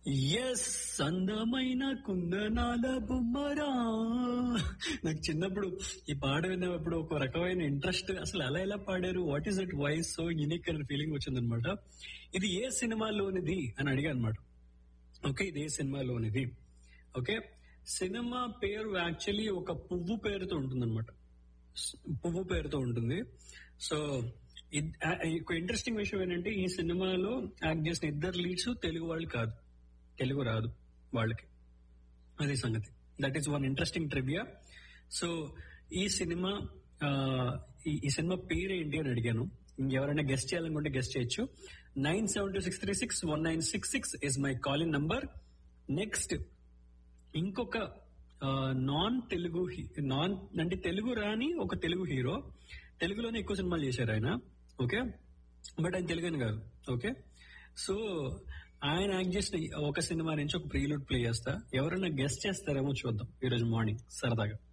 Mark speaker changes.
Speaker 1: yes అందమైన కుందనాల బొమ్మరా నాకు చిన్నప్పుడు ఈ పాట విన్నప్పుడు ఒక రకమైన ఇంట్రెస్ట్ అసలు అలా ఎలా పాడారు what is it voice so unique అనే ఫీలింగ్ వచ్చిందనమాట ఇది ఏ సినిమాలోనిది అని అడిగా అనమాట ఓకే ఇది ఏ సినిమాలోనిది ఓకే సినిమా పేరు యాక్చువల్లీ ఒక పువ్వు పేరుతో ఉంటుందన్నమాట పువ్వు పేరుతో ఉంటుంది సో ఇద్- ఆ- ఒక ఇంట్రెస్టింగ్ విషయం ఏంటంటే ఈ సినిమాలో యాక్ట్ చేసిన ఇద్దరు లీడ్స్ తెలుగు వాళ్ళు కాదు తెలుగు రాదు వాళ్ళకి అది సంగతి that is one interesting trivia so ఈ సినిమా ఆ, ఈ ఈ సినిమా పేరు ఏంటి అని అడిగాను ఎవరైనా గెస్ట్ చేయాలనుకుంటే గెస్ట్ చేయొచ్చు nine seven two six three six one nine six six is my calling number next ఇంకొక నాన్ తెలుగు నాన్ అంటే తెలుగు రాని ఒక తెలుగు హీరో తెలుగులోనే ఎక్కువ సినిమాలు చేశారు ఆయన ఓకే బట్ ఆయన తెలుగు అని కాదు ఓకే సో ఆయన యాక్ట్ చేసిన ఒక సినిమా నుంచి ఒక ప్రీలూడ్ ప్లే చేస్తా ఎవరైనా గెస్ట్ చేస్తారేమో చూద్దాం ఈ రోజు మార్నింగ్ సరదాగా